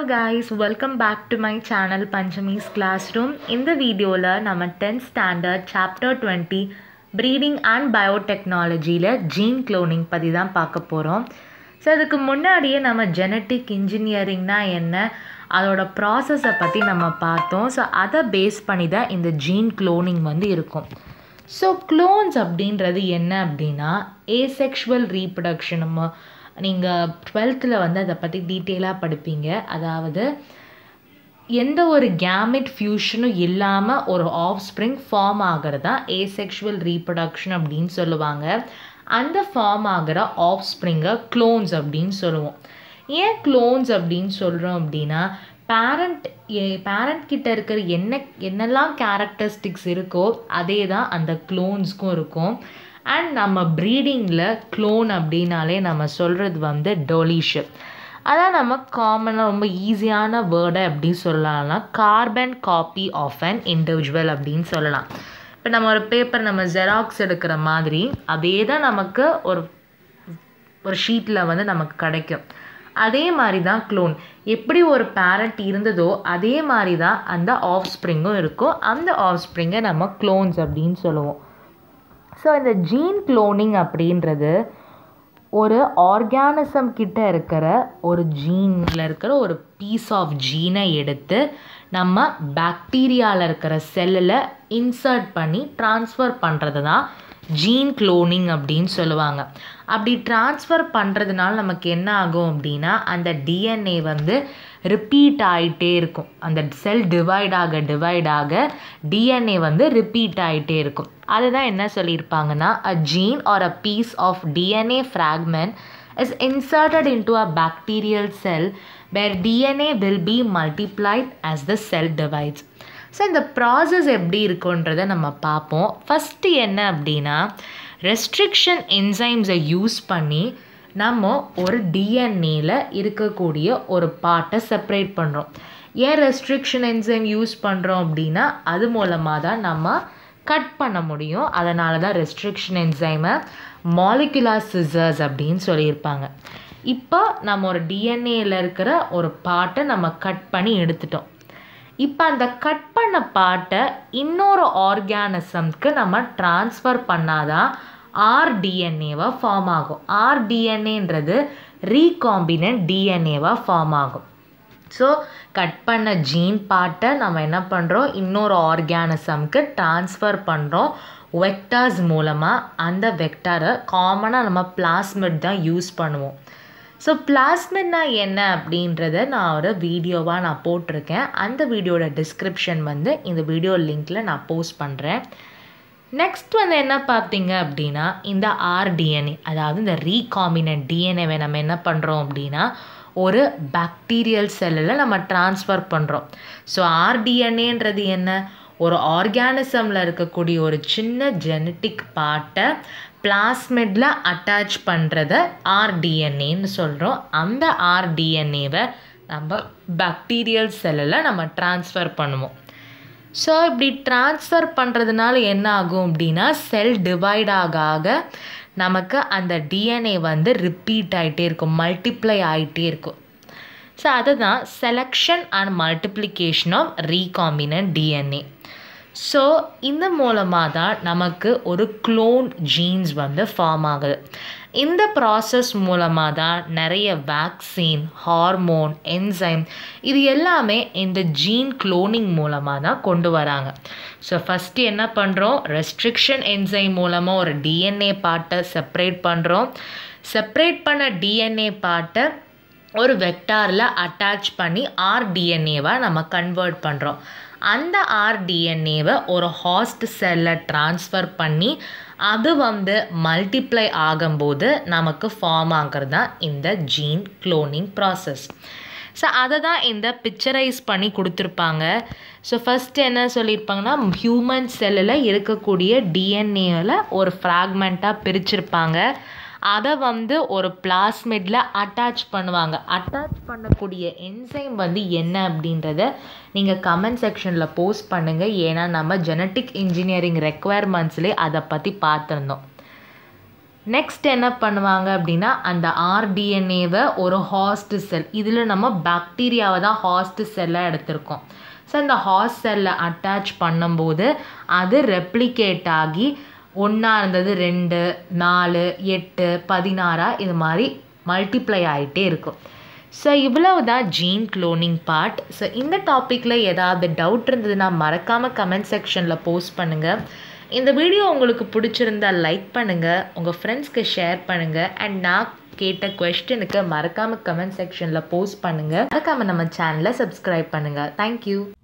guys welcome back to my channel Panchami's classroom இந்த வீடியோவில் நம்ம tenth standard chapter twenty breeding and பயோடெக்னாலஜியில் gene cloning பற்றி தான் பார்க்க போகிறோம் ஸோ அதுக்கு முன்னாடியே நம்ம ஜெனட்டிக் இன்ஜினியரிங்னா என்ன அதோட ப்ராசஸை பற்றி நம்ம பார்த்தோம் ஸோ அதை பேஸ் பண்ணி தான் இந்த ஜீன் க்ளோனிங் வந்து இருக்கும் ஸோ க்ளோன்ஸ் அப்படின்றது என்ன அப்படின்னா ஏசெக்ஷுவல் ரீப்ரொடக்ஷன் நம்ம நீங்கள் டுவெல்த்தில் வந்து அதை பற்றி டீட்டெயிலாக படிப்பீங்க அதாவது எந்த ஒரு கேமெட் ஃபியூஷனும் இல்லாமல் ஒரு ஆஃப் ஸ்ப்ரிங் ஃபார்ம் ஆகிறது தான் ஏசெக்ஷுவல் ரீப்ரொடக்ஷன் அப்படின்னு சொல்லுவாங்க அந்த ஃபார்ம் ஆகிற ஆஃப் ஸ்ப்ரிங்கை க்ளோன்ஸ் அப்படின்னு சொல்லுவோம் ஏன் க்ளோன்ஸ் அப்படின்னு சொல்கிறோம் அப்படின்னா பேரண்ட் பேரண்ட் கிட்ட இருக்கிற என்ன என்னெல்லாம் கேரக்டரிஸ்டிக்ஸ் இருக்கோ அதே தான் அந்த க்ளோன்ஸ்க்கும் இருக்கும் அண்ட் நம்ம ப்ரீடிங்கில் க்ளோன் அப்படின்னாலே நம்ம சொல்கிறது வந்து டொலிஷிப் அதான் நம்ம காமனாக ரொம்ப ஈஸியான வேர்டை எப்படி சொல்லலாம்னா carbon copy of an individual அப்படின்னு சொல்லலாம் இப்போ நம்ம ஒரு பேப்பர் நம்ம ஜெராக்ஸ் எடுக்கிற மாதிரி அதே தான் நமக்கு ஒரு ஒரு ஷீட்டில் வந்து நமக்கு கிடைக்கும் அதே மாதிரி தான் க்ளோன் எப்படி ஒரு பேரண்ட் இருந்ததோ அதே மாதிரி தான் அந்த ஆஃப் ஸ்ப்ரிங்கும் இருக்கும் அந்த ஆஃப் ஸ்ப்ரிங்கை நம்ம க்ளோன்ஸ் அப்படின்னு சொல்லுவோம் ஸோ இந்த ஜீன் க்ளோனிங் அப்படின்றது ஒரு ஆர்கானிசம் கிட்ட இருக்கிற ஒரு ஜீனில் இருக்கிற ஒரு பீஸ் ஆஃப் ஜீனை எடுத்து நம்ம பாக்டீரியாவில் இருக்கிற செல்லில் இன்சர்ட் பண்ணி ட்ரான்ஸ்ஃபர் பண்ணுறது தான் ஜீன் க்ளோனிங் அப்படின்னு சொல்லுவாங்க அப்படி ட்ரான்ஸ்ஃபர் பண்ணுறதுனால நமக்கு என்ன ஆகும் அப்படின்னா அந்த டிஎன்ஏ வந்து ரிப்பீட் ஆகிட்டே இருக்கும் அந்த செல் டிவைட் ஆக டிவைட் ஆக டிஎன்ஏ வந்து ரிப்பீட் ஆகிட்டே இருக்கும் அதுதான் என்ன சொல்லியிருப்பாங்கன்னா a gene or a piece of DNA fragment is inserted into a bacterial cell where DNA will be multiplied as the cell divides so இந்த ப்ராசஸ் எப்படி இருக்குன்றதை நம்ம பார்ப்போம் ஃபஸ்ட்டு என்ன அப்படின்னா ரெஸ்ட்ரிக்ஷன் என்சைம்ஸை யூஸ் பண்ணி நம்ம ஒரு டிஎன்ஏல இருக்கக்கூடிய ஒரு பார்ட்டை செப்பரேட் பண்ணுறோம் ஏன் ரெஸ்ட்ரிக்ஷன் என்சைம் யூஸ் பண்ணுறோம் அப்படின்னா அது மூலமாக தான் நம்ம கட் பண்ண முடியும் அதனால தான் ரெஸ்ட்ரிக்ஷன் என்சைமை மாலிகுலார் சிசர்ஸ் அப்படின்னு சொல்லியிருப்பாங்க இப்போ நம்ம ஒரு டிஎன்ஏல இருக்கிற ஒரு பார்ட்டை நம்ம கட் பண்ணி எடுத்துட்டோம் இப்போ அந்த கட் பண்ண பார்ட்டை இன்னொரு ஆர்கானிசம்க்கு நம்ம ட்ரான்ஸ்ஃபர் பண்ணாதான் ஆர்டிஎன்ஏவாக ஃபார்ம் ஆகும் ஆர்டிஎன்ஏன்றது ரீகாம்பினன்ட் டிஎன்ஏவாக ஃபார்ம் ஆகும் ஸோ கட் பண்ண ஜீன் பார்ட்டை நம்ம என்ன பண்ணுறோம் இன்னொரு ஆர்கானிசம்க்கு ட்ரான்ஸ்ஃபர் பண்ணுறோம் வெக்டார்ஸ் மூலமாக அந்த வெக்டாரை காமனாக நம்ம பிளாஸ்மிட் தான் யூஸ் பண்ணுவோம் ஸோ பிளாஸ்மிட்னா என்ன அப்படின்றத நான் ஒரு வீடியோவாக நான் போட்டிருக்கேன் அந்த வீடியோட டிஸ்கிரிப்ஷன் வந்து இந்த வீடியோ லிங்க்கில் நான் போஸ்ட் பண்ணுறேன் நெக்ஸ்ட் வந்து என்ன பார்த்தீங்க அப்படின்னா இந்த ஆர்டிஎன்ஏ அதாவது இந்த ரீகாம்பினன்ட் டிஎன்ஏவை நம்ம என்ன பண்ணுறோம் அப்படின்னா ஒரு பாக்டீரியல் செல்லில் நம்ம ட்ரான்ஸ்ஃபர் பண்ணுறோம் ஸோ ஆர்டிஎன்ஏன்றது என்ன ஒரு ஆர்கானிசமில் இருக்கக்கூடிய ஒரு சின்ன ஜெனட்டிக் பார்ட்டை பிளாஸ்மிடில் அட்டாச் பண்ணுறத ஆர்டிஎன்ஏன்னு சொல்கிறோம் அந்த ஆர்டிஎன்ஏவை நம்ம பாக்டீரியல் செல்லில் நம்ம ட்ரான்ஸ்ஃபர் பண்ணுவோம் ஸோ இப்படி ட்ரான்ஸ்ஃபர் பண்ணுறதுனால என்ன ஆகும் அப்படின்னா செல் டிவைட் ஆக ஆக நமக்கு அந்த டிஎன்ஏ வந்து ரிப்பீட் ஆகிட்டே இருக்கும் மல்டிப்ளை ஆகிட்டே இருக்கும் ஸோ அதுதான் selection and multiplication of recombinant DNA so இந்த மூலமாக தான் நமக்கு ஒரு க்ளோன் ஜீன்ஸ் வந்து ஃபார்ம் ஆகுது இந்த ப்ராசஸ் மூலமாக தான் நிறைய வேக்சின் ஹார்மோன் என்சைம் இது எல்லாமே இந்த ஜீன் க்ளோனிங் மூலமாக தான் கொண்டு வராங்க ஸோ ஃபஸ்ட்டு என்ன பண்ணுறோம் ரெஸ்ட்ரிக்ஷன் என்சைம் மூலமாக ஒரு டிஎன்ஏ பார்ட்டை செப்பரேட் பண்ணுறோம் செப்பரேட் பண்ண டிஎன்ஏ பார்ட்டை ஒரு வெக்டாரில் அட்டாச் பண்ணி ஆர்டிஎன்ஏவாக நம்ம கன்வெர்ட் பண்ணுறோம் அந்த ஆர்டிஎன்ஏவை ஒரு ஹாஸ்ட் செல்லில் ட்ரான்ஸ்ஃபர் பண்ணி அது வந்து மல்டிப்ளை ஆகும்போது நமக்கு ஃபார்ம் ஆகிறது தான் இந்த ஜீன் க்ளோனிங் ப்ராசஸ் ஸோ அதை தான் இந்த பிக்சரைஸ் பண்ணி கொடுத்துருப்பாங்க ஸோ ஃபஸ்ட்டு என்ன சொல்லியிருப்பாங்கன்னா ஹியூமன் செல்லில் இருக்கக்கூடிய டிஎன்ஏவில் ஒரு ஃப்ராக்மெண்ட்டாக பிரிச்சிருப்பாங்க அதை வந்து ஒரு பிளாஸ்மிடில் அட்டாச் பண்ணுவாங்க அட்டாச் பண்ணக்கூடிய என்சைம் வந்து என்ன அப்படின்றத நீங்கள் கமெண்ட் செக்ஷனில் போஸ்ட் பண்ணுங்கள் ஏன்னா நம்ம ஜெனட்டிக் இன்ஜினியரிங் ரெக்குவயர்மெண்ட்ஸ்லேயே அதை பற்றி பார்த்துருந்தோம் நெக்ஸ்ட் என்ன பண்ணுவாங்க அப்படின்னா அந்த ஆர்டிஎன்ஏவை ஒரு ஹாஸ்ட் செல் இதில் நம்ம பாக்டீரியாவை தான் ஹாஸ்ட் செல்லாக எடுத்திருக்கோம் ஸோ அந்த ஹாஸ்ட் செல்லை அட்டாச் பண்ணும்போது அது ரெப்ளிகேட் ஆகி ஒன்றா இருந்தது ரெண்டு நாலு எட்டு பதினாறா இது மாதிரி மல்டிப்ளை ஆகிட்டே இருக்கும் ஸோ இவ்வளவு தான் ஜீன் க்ளோனிங் பார்ட் ஸோ இந்த டாப்பிக்கில் ஏதாவது டவுட் இருந்ததுன்னா மறக்காமல் கமெண்ட் செக்ஷனில் போஸ்ட் பண்ணுங்கள் இந்த வீடியோ உங்களுக்கு பிடிச்சிருந்தா லைக் பண்ணுங்கள் உங்கள் ஃப்ரெண்ட்ஸ்க்கு ஷேர் பண்ணுங்கள் அண்ட் நான் கேட்ட கொஸ்டினுக்கு மறக்காமல் கமெண்ட் செக்ஷனில் போஸ்ட் பண்ணுங்கள் மறக்காமல் நம்ம சேனலை சப்ஸ்கிரைப் பண்ணுங்கள் தேங்க்யூ